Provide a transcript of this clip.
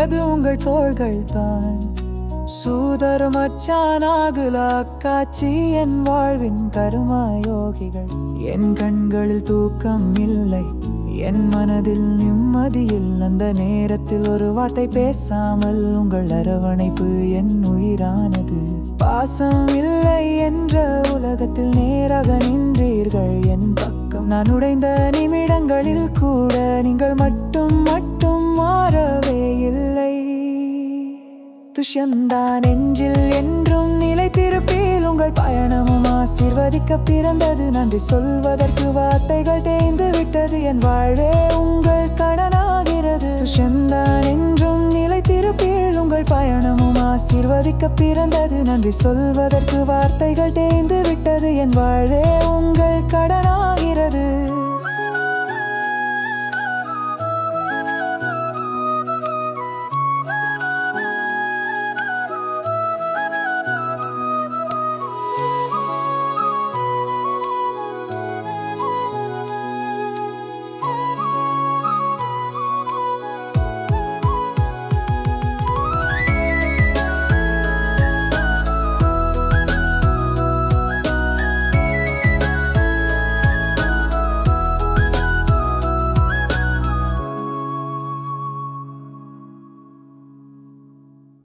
தாங்கியது உங்கள் தோள்கள் தான் சூதர் மச்சானாகுலா காட்சி என் வாழ்வின் கருமாயோகிகள் என் கண்களில் தூக்கம் இல்லை என் மனதில் நிம்மதியில் அந்த நேரத்தில் ஒரு வார்த்தை பேசாமல் உங்கள் அரவணைப்பு என் உயிரானது பாசம் இல்லை என்ற உலகத்தில் நேராக நின்றீர்கள் என் பக்கம் நான் உடைந்த நிமிடங்களில் கூட நீங்கள் மட்டும் மட்டும் மாறவே இல்லை துஷ்யந்தா நெஞ்சில் என்றும் நிலைத்திருப்பீல் உங்கள் பயணமும் ஆசீர்வதிக்க பிறந்தது நன்றி சொல்வதற்கு வார்த்தைகள் தேய்ந்து விட்டது என் வாழ்வே உங்கள் கடனாகிறது துஷ்யந்தா என்றும் நிலைத்திருப்பீல் உங்கள் பயணமும் ஆசீர்வதிக்க பிறந்தது நன்றி சொல்வதற்கு வார்த்தைகள் தேய்ந்து விட்டது என் வாழ்வே உங்கள் கடனாகிறது